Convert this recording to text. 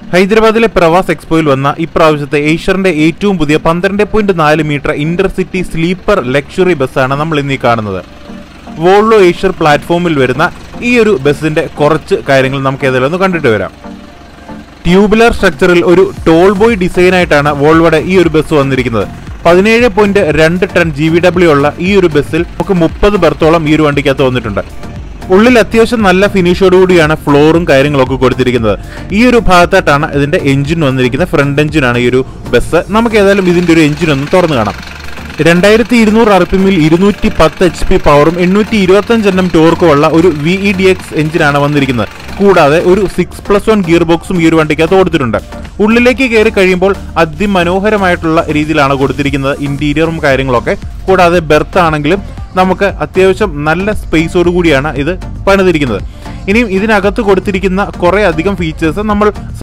ഹൈദരാബാദിലെ പ്രവാസ് എക്സ്പോയിൽ വന്ന ഇപ്രാവശ്യത്തെ ഏഷ്യറിന്റെ ഏറ്റവും പുതിയ പന്ത്രണ്ട് പോയിന്റ് നാല് മീറ്റർ ഇന്റർസിറ്റി സ്ലീപ്പർ ലക്ഷറി ബസ്സാണ് നമ്മൾ ഇന്ന് ഈ കാണുന്നത് വോൾവോ ഏഷ്യർ പ്ലാറ്റ്ഫോമിൽ വരുന്ന ഈ ഒരു ബസ്സിന്റെ കുറച്ച് കാര്യങ്ങൾ നമുക്ക് ഏതായാലും ഒന്ന് കണ്ടിട്ട് വരാം ട്യൂബുലർ സ്ട്രക്ചറിൽ ഒരു ടോൾ ബോയ് ഡിസൈൻ ആയിട്ടാണ് വോൾവോയുടെ ഈ ഒരു ബസ് വന്നിരിക്കുന്നത് പതിനേഴ് പോയിന്റ് രണ്ട് ടൺ ജി വി ഡബ്ല്യു ഉള്ള ഈ ഒരു ബസ്സിൽ നമുക്ക് മുപ്പത് ബെർത്തോളം ഈ ഒരു വണ്ടിക്കകത്ത് വന്നിട്ടുണ്ട് ഉള്ളിൽ അത്യാവശ്യം നല്ല ഫിനിഷോടുകൂടിയാണ് ഫ്ലോറും കാര്യങ്ങളൊക്കെ കൊടുത്തിരിക്കുന്നത് ഈ ഒരു ഭാഗത്തായിട്ടാണ് ഇതിന്റെ എഞ്ചിൻ വന്നിരിക്കുന്നത് ഫ്രണ്ട് എഞ്ചിനാണ് ഈ ഒരു ബസ് നമുക്ക് ഏതായാലും ഇതിന്റെ ഒരു എഞ്ചിൻ ഒന്ന് തുറന്നു കാണാം രണ്ടായിരത്തി ഇരുന്നൂറ് ആർ പി എമ്മിൽ ഇരുന്നൂറ്റി പത്ത് എച്ച് പി പവറും എണ്ണൂറ്റി ഇരുപത്തഞ്ച് എണ്ണം ടോർക്കും ഉള്ള ഒരു വി ഇ ഡി എക്സ് എഞ്ചിനാണ് വന്നിരിക്കുന്നത് കൂടാതെ ഒരു സിക്സ് പ്ലസ് വൺ ഗിയർ ബോക്സും ഈ ഒരു വണ്ടിക്കകത്ത് കൊടുത്തിട്ടുണ്ട് ഉള്ളിലേക്ക് കയറി കഴിയുമ്പോൾ അതിമനോഹരമായിട്ടുള്ള രീതിയിലാണ് കൊടുത്തിരിക്കുന്നത് ഇന്റീരിയറും കാര്യങ്ങളൊക്കെ കൂടാതെ ബെർത്ത് ആണെങ്കിലും നമുക്ക് അത്യാവശ്യം നല്ല സ്പേസോട് കൂടിയാണ് ഇത് പണിതിരിക്കുന്നത് ഇനിയും ഇതിനകത്ത് കൊടുത്തിരിക്കുന്ന കുറെ അധികം ഫീച്ചേഴ്സ് നമ്മൾ